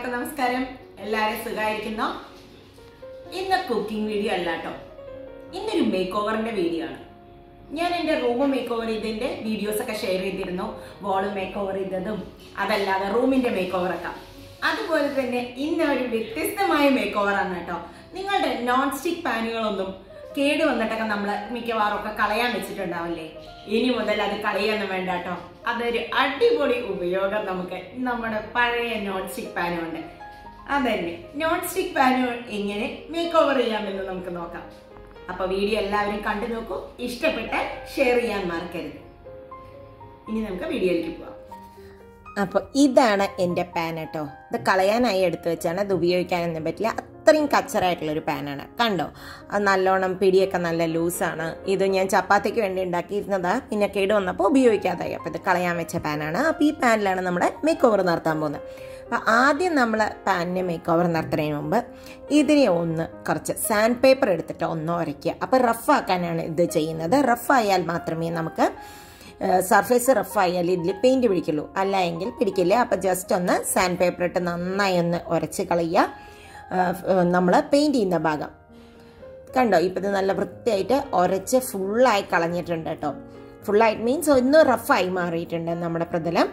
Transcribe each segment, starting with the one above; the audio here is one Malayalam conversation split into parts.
എല്ലാവർക്കും നമസ്കാരം എല്ലാവരും സുഖമായിരിക്കുന്നോ ഇന്ന് കുക്കിംഗ് വീഡിയോ അല്ല കേട്ടോ ഇന്നൊരു മേക്ക് ഓവറിന്റെ വീഡിയോ ആണ് ഞാൻ എൻ്റെ റൂം മേക്ക് ഓവർ ചെയ്തതിന്റെ വീഡിയോസ് ഒക്കെ ഷെയർ ചെയ്തിരുന്നു വാള് മേക്ക് ഓവർ ചെയ്തതും അതല്ലാതെ റൂമിന്റെ മേക്ക് ഓവർ ഒക്കെ അതുപോലെ തന്നെ ഇന്ന് ഒരു വ്യത്യസ്തമായ മേക്ക് ഓവർ ആണ് കേട്ടോ നിങ്ങളുടെ നോൺ സ്റ്റിക് പാനുകളൊന്നും കേട് വന്നിട്ടൊക്കെ നമ്മൾ മിക്കവാറും ഒക്കെ കളയാൻ വെച്ചിട്ടുണ്ടാവില്ലേ ഇനി മുതൽ അത് കളയൊന്നും വേണ്ട കേട്ടോ അതൊരു അടിപൊളി ഉപയോഗം നമുക്ക് നമ്മുടെ പഴയ നോൺ സ്റ്റിക് പാനുണ്ട് അതന്നെ നോൺ സ്റ്റിക് പാനു എങ്ങനെ മേക്ക് ഓവർ ചെയ്യാമെന്ന് നമുക്ക് നോക്കാം അപ്പൊ വീഡിയോ എല്ലാവരും കണ്ടു നോക്കൂ ഇഷ്ടപ്പെട്ടാൽ ഷെയർ ചെയ്യാൻ മറക്കരുത് ഇനി നമുക്ക് വീഡിയോയിലേക്ക് പോവാം അപ്പോൾ ഇതാണ് എൻ്റെ പാൻ കേട്ടോ ഇത് കളയാനായി എടുത്തു വെച്ചാണ് ഇത് ഉപയോഗിക്കാനൊന്നും പറ്റില്ല അത്രയും കച്ചറായിട്ടുള്ളൊരു പാനാണ് കണ്ടോ അത് നല്ലോണം പിടിയൊക്കെ നല്ല ലൂസാണ് ഇത് ഞാൻ ചപ്പാത്തിക്ക് വേണ്ടി ഉണ്ടാക്കിയിരുന്നതാ പിന്നെ കേട് വന്നപ്പോൾ ഉപയോഗിക്കാതായി അപ്പോൾ ഇത് കളയാൻ വെച്ച പാനാണ് അപ്പോൾ ഈ പാനിലാണ് നമ്മുടെ മേക്ക് ഓവർ നടത്താൻ പോകുന്നത് അപ്പോൾ ആദ്യം നമ്മൾ പാനിന് മേക്ക് ഓവർ നടത്തുന്നതിന് മുമ്പ് ഇതിനെ ഒന്ന് കുറച്ച് സാൻഡ് പേപ്പർ എടുത്തിട്ട് ഒന്ന് ഉരയ്ക്കുക അപ്പോൾ റഫാക്കാനാണ് ഇത് ചെയ്യുന്നത് റഫായാൽ മാത്രമേ നമുക്ക് സർഫേസ് റഫായാൽ ഇതിൽ പെയിൻറ് പിടിക്കുള്ളൂ അല്ല എങ്കിൽ പിടിക്കില്ല അപ്പോൾ ജസ്റ്റ് ഒന്ന് സാൻഡ് പേപ്പർ ഇട്ട് നന്നായി ഒന്ന് ഉരച്ച് കളയുക നമ്മൾ പെയിൻറ് ചെയ്യുന്ന ഭാഗം കണ്ടോ ഇപ്പം ഇത് നല്ല വൃത്തിയായിട്ട് ഉരച്ച് ഫുള്ളായി കളഞ്ഞിട്ടുണ്ട് കേട്ടോ ഫുള്ളായിട്ട് മീൻസ് ഒന്ന് റഫായി മാറിയിട്ടുണ്ട് നമ്മുടെ പ്രതലം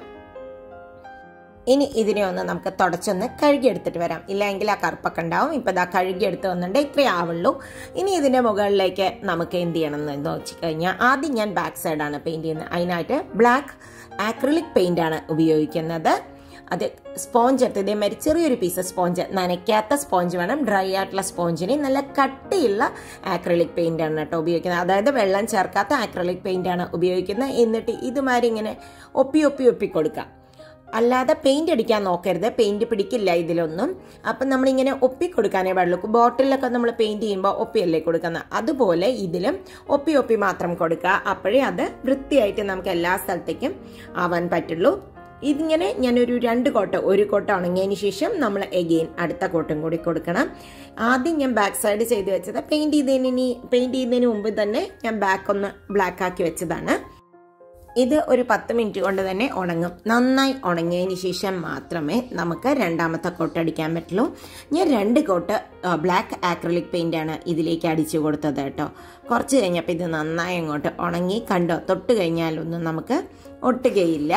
ഇനി ഇതിനെ ഒന്ന് നമുക്ക് തുടച്ചൊന്ന് കഴുകിയെടുത്തിട്ട് വരാം ഇല്ലെങ്കിൽ ആ കറുപ്പൊക്കെ ഉണ്ടാവും ഇപ്പം ഇതാ കഴുകിയെടുത്ത് വന്നിട്ട് ഇത്രേ ആവുള്ളൂ ഇനി ഇതിൻ്റെ മുകളിലേക്ക് നമുക്ക് എന്ത് ചെയ്യണം എന്ന് വെച്ച് കഴിഞ്ഞാൽ ആദ്യം ഞാൻ ബാക്ക് സൈഡാണ് പെയിൻറ് ചെയ്യുന്നത് അതിനായിട്ട് ബ്ലാക്ക് ആക്രിലിക് പെയിൻ്റ് ആണ് ഉപയോഗിക്കുന്നത് അത് സ്പോഞ്ച് എടുത്ത് ഇതേമാതിരി ചെറിയൊരു പീസ് സ്പോഞ്ച് നനയ്ക്കാത്ത സ്പോഞ്ച് വേണം ഡ്രൈ ആയിട്ടുള്ള സ്പോഞ്ചിന് നല്ല കട്ടിയുള്ള ആക്രിലിക് പെയിൻ്റ് ആണ് കേട്ടോ ഉപയോഗിക്കുന്നത് അതായത് വെള്ളം ചേർക്കാത്ത ആക്രിലിക് പെയിൻ്റ് ആണ് ഉപയോഗിക്കുന്നത് എന്നിട്ട് ഇതുമാതിരി ഇങ്ങനെ ഒപ്പി ഒപ്പി ഒപ്പി കൊടുക്കാം അല്ലാതെ പെയിന്റ് അടിക്കാൻ നോക്കരുത് പെയിന്റ് പിടിക്കില്ല ഇതിലൊന്നും അപ്പം നമ്മളിങ്ങനെ ഒപ്പി കൊടുക്കാനേ പാടുള്ളൂ ബോട്ടിലൊക്കെ നമ്മൾ പെയിന്റ് ചെയ്യുമ്പോൾ ഒപ്പിയല്ലേ കൊടുക്കുന്നത് അതുപോലെ ഇതിലും ഒപ്പി ഒപ്പി മാത്രം കൊടുക്കുക അപ്പോഴേ അത് വൃത്തിയായിട്ട് നമുക്ക് എല്ലാ സ്ഥലത്തേക്കും ആവാൻ പറ്റുള്ളൂ ഇതിങ്ങനെ ഞാനൊരു രണ്ട് കോട്ട ഒരു കോട്ട ഉണങ്ങിയതിന് ശേഷം നമ്മൾ എഗെയിൻ അടുത്ത കോട്ടും കൂടി കൊടുക്കണം ആദ്യം ഞാൻ ബാക്ക് സൈഡ് ചെയ്ത് വെച്ചത് പെയിന്റ് ചെയ്തതിന് പെയിന്റ് ചെയ്യുന്നതിന് മുമ്പ് തന്നെ ഞാൻ ബാക്ക് ഒന്ന് ബ്ലാക്ക് ആക്കി വെച്ചതാണ് ഇത് ഒരു പത്ത് മിനിറ്റ് കൊണ്ട് തന്നെ ഉണങ്ങും നന്നായി ഉണങ്ങിയതിന് ശേഷം മാത്രമേ നമുക്ക് രണ്ടാമത്തെ കോട്ട് അടിക്കാൻ പറ്റുള്ളൂ ഞാൻ രണ്ട് കോട്ട് ബ്ലാക്ക് ആക്രലിക് പെയിൻ്റ് ആണ് ഇതിലേക്ക് അടിച്ചു കൊടുത്തത് കേട്ടോ കുറച്ച് കഴിഞ്ഞപ്പോൾ ഇത് നന്നായി അങ്ങോട്ട് ഉണങ്ങി കണ്ടോ തൊട്ട് കഴിഞ്ഞാലൊന്നും നമുക്ക് ഒട്ടുകയില്ല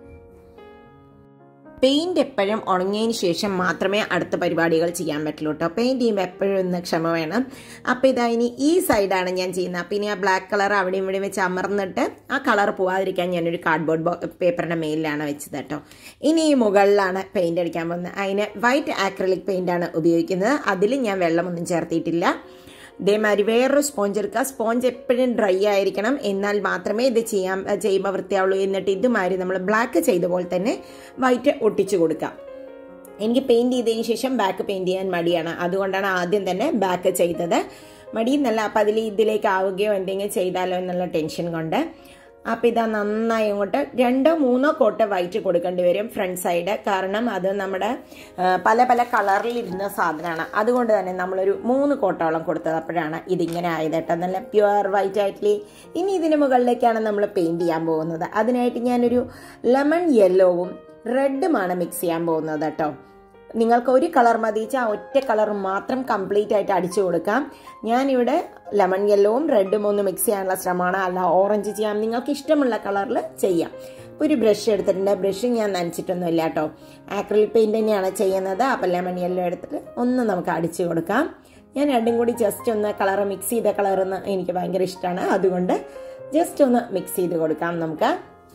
പെയിന്റ് എപ്പോഴും ഉണങ്ങിയതിന് ശേഷം മാത്രമേ അടുത്ത പരിപാടികൾ ചെയ്യാൻ പറ്റുള്ളൂ കേട്ടോ പെയിന്റ് ചെയ്യുമ്പോൾ എപ്പോഴും ഒന്ന് ക്ഷമ വേണം അപ്പോൾ ഇതാ ഇനി ഈ സൈഡാണ് ഞാൻ ചെയ്യുന്നത് അപ്പോൾ ഇനി ആ ബ്ലാക്ക് കളർ അവിടെയും ഇവിടെയും വെച്ച് അമർന്നിട്ട് ആ കളർ പോവാതിരിക്കാൻ ഞാനൊരു കാർഡ്ബോർഡ് പേപ്പറിൻ്റെ മേലിലാണ് വെച്ചത് കേട്ടോ ഇനി ഈ മുകളിലാണ് പെയിന്റ് അടിക്കാൻ പോകുന്നത് അതിന് വൈറ്റ് ആക്രലിക് പെയിന്റ് ആണ് ഉപയോഗിക്കുന്നത് അതിൽ ഞാൻ വെള്ളമൊന്നും ചേർത്തിയിട്ടില്ല ഇതേമാതിരി വേറൊരു സ്പോഞ്ച് എടുക്കുക സ്പോഞ്ച് എപ്പോഴും ഡ്രൈ ആയിരിക്കണം എന്നാൽ മാത്രമേ ഇത് ചെയ്യാൻ ചെയ്യുമ്പോൾ വൃത്തിയാവുള്ളൂ എന്നിട്ട് ഇതുമാതിരി നമ്മൾ ബ്ലാക്ക് ചെയ്ത പോലെ തന്നെ വൈറ്റ് ഒട്ടിച്ചു കൊടുക്കാം എനിക്ക് പെയിൻറ് ചെയ്തതിന് ശേഷം ബാക്ക് പെയിൻറ് ചെയ്യാൻ മടിയാണ് അതുകൊണ്ടാണ് ആദ്യം തന്നെ ബാക്ക് ചെയ്തത് മടിയെന്നല്ല അപ്പം അതിൽ ഇതിലേക്ക് ആവുകയോ എന്തെങ്കിലും ചെയ്താലോ എന്നുള്ള ടെൻഷൻ കൊണ്ട് അപ്പം ഇതാ നന്നായി അങ്ങോട്ട് രണ്ടോ മൂന്നോ കോട്ട് വൈറ്റ് കൊടുക്കേണ്ടി വരും ഫ്രണ്ട് സൈഡ് കാരണം അത് നമ്മുടെ പല പല കളറിൽ ഇരുന്ന സാധനമാണ് അതുകൊണ്ട് തന്നെ നമ്മളൊരു മൂന്ന് കോട്ടോളം കൊടുത്തത് അപ്പോഴാണ് ഇതിങ്ങനെ ആയത് കേട്ടോ നല്ല പ്യുവർ വൈറ്റ് ആയിട്ടില്ലേ ഇനി ഇതിന് മുകളിലേക്കാണ് നമ്മൾ പെയിൻറ് ചെയ്യാൻ പോകുന്നത് അതിനായിട്ട് ഞാനൊരു ലെമൺ യെല്ലോവും റെഡുമാണ് മിക്സ് ചെയ്യാൻ പോകുന്നത് കേട്ടോ നിങ്ങൾക്ക് ഒരു കളർ മതിച്ച് ആ ഒറ്റ കളർ മാത്രം കംപ്ലീറ്റ് ആയിട്ട് അടിച്ചു കൊടുക്കാം ഞാനിവിടെ ലെമൺ യെല്ലോവും റെഡും ഒന്ന് മിക്സ് ചെയ്യാനുള്ള ശ്രമമാണ് അല്ല ഓറഞ്ച് ചെയ്യാം നിങ്ങൾക്ക് ഇഷ്ടമുള്ള കളറിൽ ചെയ്യാം ഒരു ബ്രഷ് എടുത്തിട്ടുണ്ട് ബ്രഷ് ഞാൻ നനച്ചിട്ടൊന്നും ഇല്ല കേട്ടോ ആക്രിലിക് പെയിന്റ് തന്നെയാണ് ചെയ്യുന്നത് അപ്പം ലെമൺ യെല്ലോ എടുത്തിട്ട് ഒന്ന് നമുക്ക് അടിച്ചു കൊടുക്കാം ഞാൻ രണ്ടും കൂടി ജസ്റ്റ് ഒന്ന് കളർ മിക്സ് ചെയ്ത കളറെന്ന് എനിക്ക് ഭയങ്കര ഇഷ്ടമാണ് അതുകൊണ്ട് ജസ്റ്റ് ഒന്ന് മിക്സ് ചെയ്ത് കൊടുക്കാം നമുക്ക്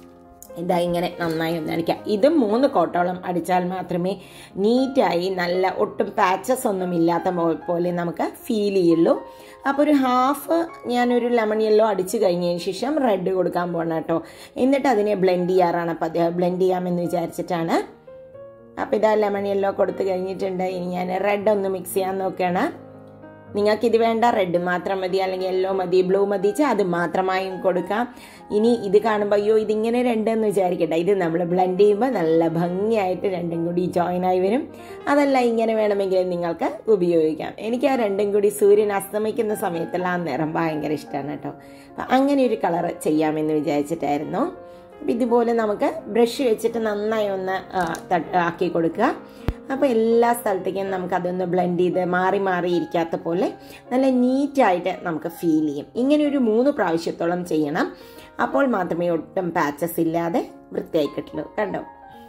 ഇതാ ഇങ്ങനെ നന്നായി ഒന്ന് അടിക്കാം ഇതും മൂന്ന് കോട്ടോളം അടിച്ചാൽ മാത്രമേ നീറ്റായി നല്ല ഒട്ടും പാച്ചസ് ഒന്നും ഇല്ലാത്ത പോലെ നമുക്ക് ഫീൽ ചെയ്യുള്ളൂ അപ്പോൾ ഒരു ഹാഫ് ഞാനൊരു ലെമൺ യെല്ലോ അടിച്ച് കഴിഞ്ഞതിന് ശേഷം റെഡ് കൊടുക്കാൻ പോകണം കേട്ടോ എന്നിട്ട് അതിനെ ബ്ലെൻഡ് ചെയ്യാറാണ് അപ്പം അത് ബ്ലെൻഡ് ചെയ്യാമെന്ന് വിചാരിച്ചിട്ടാണ് അപ്പോൾ ഇതാ ലെമൺ യെല്ലോ കൊടുത്തു കഴിഞ്ഞിട്ടുണ്ട് ഇനി ഞാൻ റെഡ് ഒന്ന് മിക്സ് ചെയ്യാൻ നോക്കുകയാണ് നിങ്ങൾക്ക് ഇത് വേണ്ട റെഡ് മാത്രം മതി അല്ലെങ്കിൽ യെല്ലോ മതി ബ്ലൂ മതി വെച്ചാൽ അത് മാത്രമായും കൊടുക്കാം ഇനി ഇത് കാണുമ്പോൾ അയ്യോ ഇതിങ്ങനെ രണ്ടെന്ന് വിചാരിക്കട്ടെ ഇത് നമ്മൾ ബ്ലെൻഡ് ചെയ്യുമ്പോൾ നല്ല ഭംഗിയായിട്ട് രണ്ടും കൂടി ജോയിൻ ആയി വരും അതല്ല ഇങ്ങനെ വേണമെങ്കിൽ നിങ്ങൾക്ക് ഉപയോഗിക്കാം എനിക്ക് ആ രണ്ടും കൂടി സൂര്യൻ അസ്തമിക്കുന്ന സമയത്തുള്ള ആ നിറം ഭയങ്കര ഇഷ്ടമാണ് കേട്ടോ അപ്പം അങ്ങനെ ഒരു കളർ ചെയ്യാമെന്ന് വിചാരിച്ചിട്ടായിരുന്നു അപ്പം ഇതുപോലെ നമുക്ക് ബ്രഷ് വെച്ചിട്ട് നന്നായി ഒന്ന് ആ, തട്ട് ആക്കി കൊടുക്കുക അപ്പോൾ എല്ലാ സ്ഥലത്തേക്കും നമുക്കതൊന്ന് ബ്ലെൻഡ് ചെയ്ത് മാറി മാറി ഇരിക്കാത്ത പോലെ നല്ല നീറ്റായിട്ട് നമുക്ക് ഫീൽ ചെയ്യും ഇങ്ങനെ ഒരു മൂന്ന് പ്രാവശ്യത്തോളം ചെയ്യണം അപ്പോൾ മാത്രമേ ഒട്ടും പാച്ചസ് ഇല്ലാതെ വൃത്തിയായി കിട്ടുള്ളൂ കണ്ടോ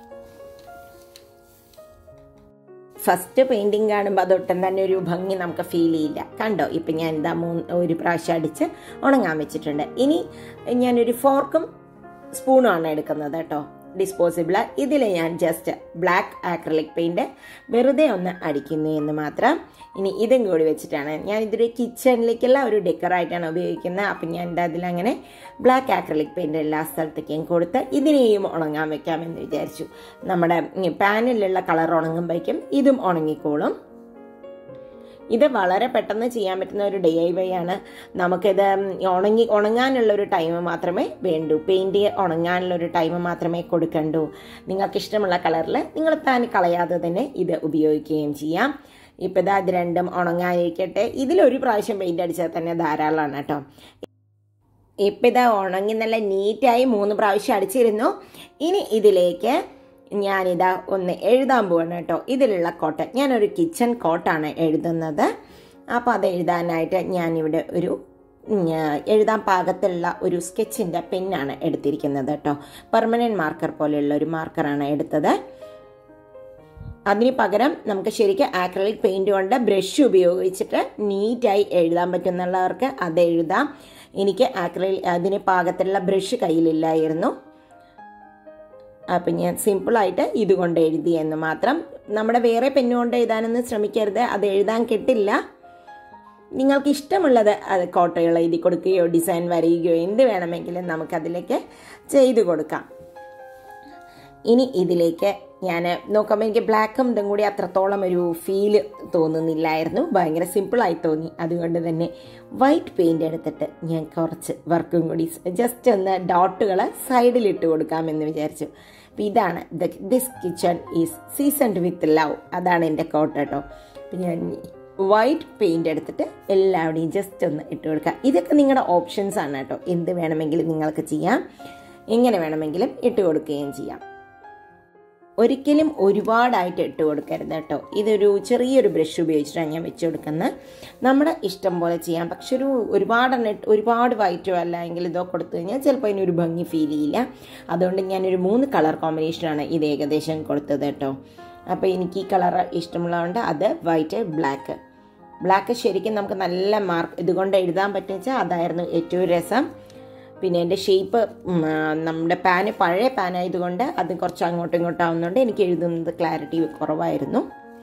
ഫസ്റ്റ് പെയിൻറ്റിങ് കാണുമ്പോൾ അതൊട്ടും തന്നെ ഒരു ഭംഗി നമുക്ക് ഫീൽ ചെയ്യില്ല കണ്ടോ ഇപ്പം ഞാൻ ഇതാ മൂന്ന് ഒരു പ്രാവശ്യം അടിച്ച് ഉണങ്ങാൻ വെച്ചിട്ടുണ്ട് ഇനി ഞാനൊരു ഫോർക്കും സ്പൂണുമാണ് എടുക്കുന്നത് കേട്ടോ ഡിസ്പോസിബിൾ ഇതിൽ ഞാൻ ജസ്റ്റ് ബ്ലാക്ക് ആക്രലിക് പെയിൻറ് വെറുതെ ഒന്ന് അടിക്കുന്നു എന്ന് മാത്രം ഇനി ഇതും കൂടി വെച്ചിട്ടാണ് ഞാൻ ഇതൊരു കിച്ചണിലേക്കുള്ള ഒരു ഡെക്കറായിട്ടാണ് ഉപയോഗിക്കുന്നത് അപ്പം ഞാൻ എൻ്റെ അതിലങ്ങനെ ബ്ലാക്ക് ആക്രലിക് പെയിൻറ് എല്ലാ സ്ഥലത്തേക്കും കൊടുത്ത് ഇതിനെയും ഉണങ്ങാൻ വെക്കാമെന്ന് വിചാരിച്ചു നമ്മുടെ പാനിലുള്ള കളർ ഉണങ്ങുമ്പോഴേക്കും ഇതും ഉണങ്ങിക്കോളും ഇത് വളരെ പെട്ടെന്ന് ചെയ്യാൻ പറ്റുന്ന ഒരു ഡി ഐ വൈ ആണ് നമുക്കിത് ഉണങ്ങി ഉണങ്ങാനുള്ള ഒരു ടൈം മാത്രമേ വേണ്ടൂ പെയിൻറ് ഉണങ്ങാനുള്ള ഒരു ടൈം മാത്രമേ കൊടുക്കണ്ടൂ നിങ്ങൾക്ക് ഇഷ്ടമുള്ള കളറിൽ നിങ്ങൾ പാൻ കളയാതെ തന്നെ ഇത് ഉപയോഗിക്കുകയും ചെയ്യാം ഇപ്പം ഇതാ ഇത് രണ്ടും ഉണങ്ങാനിരിക്കട്ടെ ഇതിലൊരു പ്രാവശ്യം പെയിൻ്റ് അടിച്ചാൽ തന്നെ ധാരാളമാണ് കേട്ടോ ഇപ്പം ഇതാ ഉണങ്ങി നല്ല നീറ്റായി മൂന്ന് പ്രാവശ്യം അടിച്ചിരുന്നു ഇനി ഇതിലേക്ക് ഞാനിതാ ഒന്ന് എഴുതാൻ പോവാണ് കേട്ടോ ഇതിലുള്ള കോട്ട് ഞാനൊരു കിച്ചൺ കോട്ടാണ് എഴുതുന്നത് അപ്പോൾ അത് എഴുതാനായിട്ട് ഞാനിവിടെ ഒരു എഴുതാൻ പാകത്തിലുള്ള ഒരു സ്കെച്ചിൻ്റെ പെന്നാണ് എടുത്തിരിക്കുന്നത് കേട്ടോ പെർമനൻറ്റ് മാർക്കർ പോലെയുള്ള ഒരു മാർക്കറാണ് എടുത്തത് അതിന് പകരം നമുക്ക് ശരിക്കും ആക്രലിക് പെയിൻറ് കൊണ്ട് ബ്രഷ് ഉപയോഗിച്ചിട്ട് നീറ്റായി എഴുതാൻ പറ്റുന്നുള്ളവർക്ക് അത് എഴുതാം എനിക്ക് ആക്രലിക് അതിന് പാകത്തിലുള്ള ബ്രഷ് കയ്യിലില്ലായിരുന്നു അപ്പം ഞാൻ സിമ്പിളായിട്ട് ഇതുകൊണ്ട് എഴുതി എന്ന് മാത്രം നമ്മുടെ വേറെ പെന്നുകൊണ്ട് എഴുതാനൊന്നും ശ്രമിക്കരുത് അത് എഴുതാൻ കിട്ടില്ല നിങ്ങൾക്ക് ഇഷ്ടമുള്ളത് അത് കോട്ടകൾ എഴുതി കൊടുക്കുകയോ ഡിസൈൻ വരയുകയോ എന്ത് വേണമെങ്കിലും നമുക്കതിലേക്ക് ചെയ്തു കൊടുക്കാം ഇനി ഇതിലേക്ക് ഞാൻ നോക്കുമ്പോൾ എനിക്ക് ബ്ലാക്കും ഇതും കൂടി അത്രത്തോളം ഒരു ഫീല് തോന്നുന്നില്ലായിരുന്നു ഭയങ്കര സിമ്പിളായി തോന്നി അതുകൊണ്ട് തന്നെ വൈറ്റ് പെയിൻ്റ് എടുത്തിട്ട് ഞാൻ കുറച്ച് വർക്കും കൂടി ജസ്റ്റ് ഒന്ന് ഡോട്ടുകൾ സൈഡിലിട്ട് കൊടുക്കാമെന്ന് വിചാരിച്ചു അപ്പം ഇതാണ് this kitchen is seasoned with love അതാണ് എൻ്റെ കോട്ട് കേട്ടോ അപ്പം ഞാൻ വൈറ്റ് പെയിൻ്റ് എടുത്തിട്ട് എല്ലാവിടെയും ജസ്റ്റ് ഒന്ന് ഇട്ട് കൊടുക്കുക ഇതൊക്കെ നിങ്ങളുടെ ഓപ്ഷൻസ് ആണ് കേട്ടോ എന്ത് വേണമെങ്കിലും നിങ്ങൾക്ക് ചെയ്യാം എങ്ങനെ വേണമെങ്കിലും ഇട്ട് കൊടുക്കുകയും ചെയ്യാം ഒരിക്കലും ഒരുപാടായിട്ട് ഇട്ട് കൊടുക്കരുത് കേട്ടോ ഇതൊരു ചെറിയൊരു ബ്രഷ് ഉപയോഗിച്ചിട്ടാണ് ഞാൻ വെച്ച് കൊടുക്കുന്നത് നമ്മുടെ ഇഷ്ടം പോലെ ചെയ്യാം പക്ഷെ ഒരു ഒരുപാടെണ്ണം ഇട്ട് ഒരുപാട് വൈറ്റോ അല്ല എങ്കിൽ ഇതോ കൊടുത്തു കഴിഞ്ഞാൽ ചിലപ്പോൾ അതിനൊരു ഭംഗി ഫീൽ ചെയ്യില്ല അതുകൊണ്ട് ഞാനൊരു മൂന്ന് കളർ കോമ്പിനേഷനാണ് ഇത് ഏകദേശം കൊടുത്തത് കേട്ടോ അപ്പോൾ എനിക്ക് ഈ കളർ ഇഷ്ടമുള്ളതുകൊണ്ട് അത് വൈറ്റ് ബ്ലാക്ക് ബ്ലാക്ക് ശരിക്കും നമുക്ക് നല്ല മാർക്ക് ഇതുകൊണ്ട് എഴുതാൻ പറ്റുവെച്ചാൽ അതായിരുന്നു ഏറ്റവും രസം പിന്നെ എൻ്റെ ഷേപ്പ് നമ്മുടെ പാന് പഴയ പാനായതുകൊണ്ട് അത് കുറച്ച് അങ്ങോട്ടും ഇങ്ങോട്ടും ആവുന്നതുകൊണ്ട് എനിക്ക് എഴുതുന്നത് ക്ലാരിറ്റി കുറവായിരുന്നു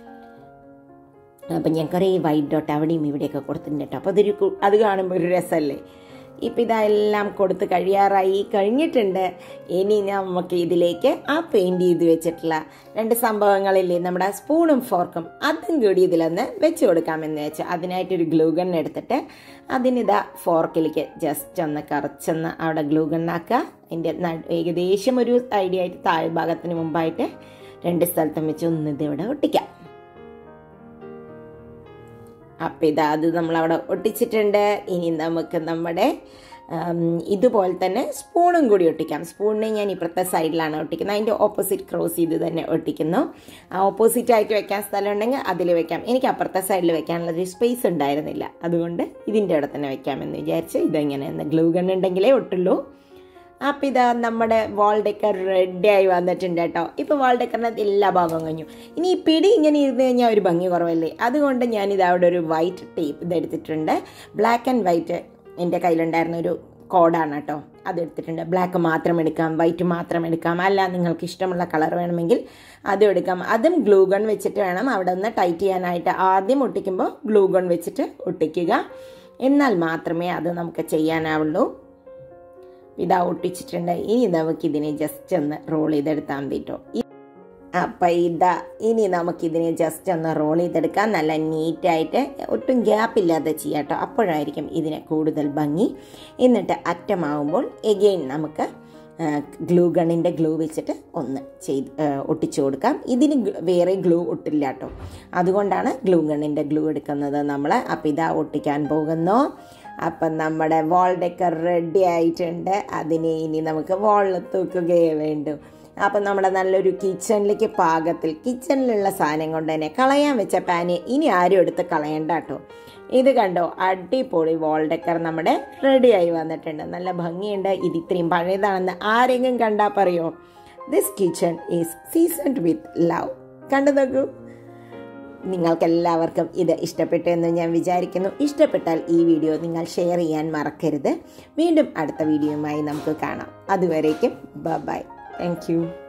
അപ്പം ഞാൻ കുറേ വൈറ്റ് ഡോട്ട് അവിടെയും ഇവിടെയൊക്കെ കൊടുത്തിട്ടുണ്ട് കേട്ടോ അപ്പോൾ അതൊരു അത് കാണുമ്പോൾ ഒരു രസമല്ലേ ഇപ്പം ഇതെല്ലാം കൊടുത്ത് കഴിയാറായി കഴിഞ്ഞിട്ടുണ്ട് ഇനി നമുക്ക് ഇതിലേക്ക് ആ പെയിൻറ് ചെയ്ത് വെച്ചിട്ടുള്ള രണ്ട് സംഭവങ്ങളില്ലേ നമ്മുടെ സ്പൂണും ഫോർക്കും അതും കൂടി ഇതിലൊന്ന് വെച്ച് കൊടുക്കാമെന്ന് വെച്ചാൽ അതിനായിട്ടൊരു ഗ്ലൂഗൺ എടുത്തിട്ട് അതിനിതാ ഫോർക്കിലേക്ക് ജസ്റ്റ് ഒന്ന് കറച്ചൊന്ന് അവിടെ ഗ്ലൂഗൺ ആക്കുക അതിൻ്റെ ഏകദേശം ഒരു ഐഡിയ ആയിട്ട് താഴ്ഭാഗത്തിന് മുമ്പായിട്ട് രണ്ട് സ്ഥലത്തും വെച്ച് ഒന്ന് ഇതിവിടെ ഒട്ടിക്കാം അപ്പം ഇതാ അത് നമ്മളവിടെ ഒട്ടിച്ചിട്ടുണ്ട് ഇനി നമുക്ക് നമ്മുടെ ഇതുപോലെ തന്നെ സ്പൂണും കൂടി ഒട്ടിക്കാം സ്പൂണിനെ ഞാൻ ഇപ്പുറത്തെ സൈഡിലാണ് ഒട്ടിക്കുന്നത് അതിൻ്റെ ഓപ്പോസിറ്റ് ക്രോസ് ചെയ്ത് തന്നെ ഒട്ടിക്കുന്നു ആ ഓപ്പോസിറ്റ് ആയിട്ട് വെക്കാൻ സ്ഥലം ഉണ്ടെങ്കിൽ അതിൽ വെക്കാം എനിക്ക് അപ്പുറത്തെ സൈഡിൽ വെക്കാനുള്ള ഒരു സ്പേസ് ഉണ്ടായിരുന്നില്ല അതുകൊണ്ട് ഇതിൻ്റെ അവിടെ തന്നെ വെക്കാമെന്ന് വിചാരിച്ച് ഇതെങ്ങനെ ഗ്ലൂ ഗൺ ഉണ്ടെങ്കിലേ ഒട്ടുള്ളൂ അപ്പം ഇതാ നമ്മുടെ വാൾ ഡെക്കർ റെഡി ആയി വന്നിട്ടുണ്ട് കേട്ടോ ഇപ്പോൾ വാൾ ഡെക്കറിനകത്ത് എല്ലാ ഭാഗവും കഴിഞ്ഞു ഇനി ഈ പിടി ഇങ്ങനെ ഇരുന്ന് കഴിഞ്ഞാൽ ഒരു ഭംഗി കുറവല്ലേ അതുകൊണ്ട് ഞാനിത് അവിടെ ഒരു വൈറ്റ് ടേപ്പ് ഇതെടുത്തിട്ടുണ്ട് ബ്ലാക്ക് ആൻഡ് വൈറ്റ് എൻ്റെ കയ്യിലുണ്ടായിരുന്ന ഒരു കോഡാണ് കേട്ടോ അതെടുത്തിട്ടുണ്ട് ബ്ലാക്ക് മാത്രം എടുക്കാം വൈറ്റ് മാത്രം എടുക്കാം അല്ല നിങ്ങൾക്ക് ഇഷ്ടമുള്ള കളർ വേണമെങ്കിൽ അതും എടുക്കാം അതും ഗ്ലൂ ഗൺ വെച്ചിട്ട് വേണം അവിടെ ഒന്ന് ടൈറ്റ് ചെയ്യാനായിട്ട് ആദ്യം ഒട്ടിക്കുമ്പോൾ ഗ്ലൂ ഗൺ വെച്ചിട്ട് ഒട്ടിക്കുക എന്നാൽ മാത്രമേ അത് നമുക്ക് ചെയ്യാനാവുള്ളൂ ഇതാ ഒട്ടിച്ചിട്ടുണ്ട് ഇനി നമുക്ക് ഇതിനെ ജസ്റ്റ് ഒന്ന് റോൾ ചെയ്തെടുത്താൽ മതി കേട്ടോ അപ്പം ഇതാ ഇനി നമുക്കിതിനെ ജസ്റ്റ് ഒന്ന് റോൾ ചെയ്തെടുക്കാം നല്ല നീറ്റായിട്ട് ഒട്ടും ഗ്യാപ്പ് ഇല്ലാതെ ചെയ്യാം കേട്ടോ അപ്പോഴായിരിക്കും ഇതിന് കൂടുതൽ ഭംഗി എന്നിട്ട് അറ്റമാവുമ്പോൾ എഗെയിൻ നമുക്ക് ഗ്ലൂ ഗണ്ണിൻ്റെ ഗ്ലൂ വെച്ചിട്ട് ഒന്ന് ചെയ്ത് ഒട്ടിച്ചു കൊടുക്കാം ഇതിന് വേറെ ഗ്ലൂ ഒട്ടില്ല കേട്ടോ അതുകൊണ്ടാണ് ഗ്ലൂ ഗണ്ണിൻ്റെ ഗ്ലൂ എടുക്കുന്നത് നമ്മൾ അപ്പം ഇതാ ഒട്ടിക്കാൻ പോകുന്നു അപ്പം നമ്മുടെ വാൾ ഡെക്കർ റെഡി ആയിട്ടുണ്ട് അതിനെ ഇനി നമുക്ക് വാളിൽ തൂക്കുകയേ വേണ്ടു അപ്പം നമ്മുടെ നല്ലൊരു കിച്ചണിലേക്ക് പാകത്തിൽ കിച്ചണിലുള്ള സാധനം കൊണ്ട് തന്നെ കളയാൻ വെച്ച പാന് ഇനി ആരും എടുത്ത് കളയണ്ട കേട്ടോ ഇത് കണ്ടോ അടിപൊളി വോൾ ഡെക്കർ നമ്മുടെ റെഡിയായി വന്നിട്ടുണ്ട് നല്ല ഭംഗിയുണ്ട് ഇത് ഇത്രയും പഴയതാണെന്ന് ആരെങ്കിലും കണ്ടാൽ പറയോ this kitchen is seasoned with love കണ്ടു നോക്കൂ നിങ്ങൾക്കെല്ലാവർക്കും ഇത് ഇഷ്ടപ്പെട്ടു എന്ന് ഞാൻ വിചാരിക്കുന്നു ഇഷ്ടപ്പെട്ടാൽ ഈ വീഡിയോ നിങ്ങൾ ഷെയർ ചെയ്യാൻ മറക്കരുത് വീണ്ടും അടുത്ത വീഡിയോയുമായി നമുക്ക് കാണാം അതുവരേക്കും ബ ബൈ താങ്ക് യു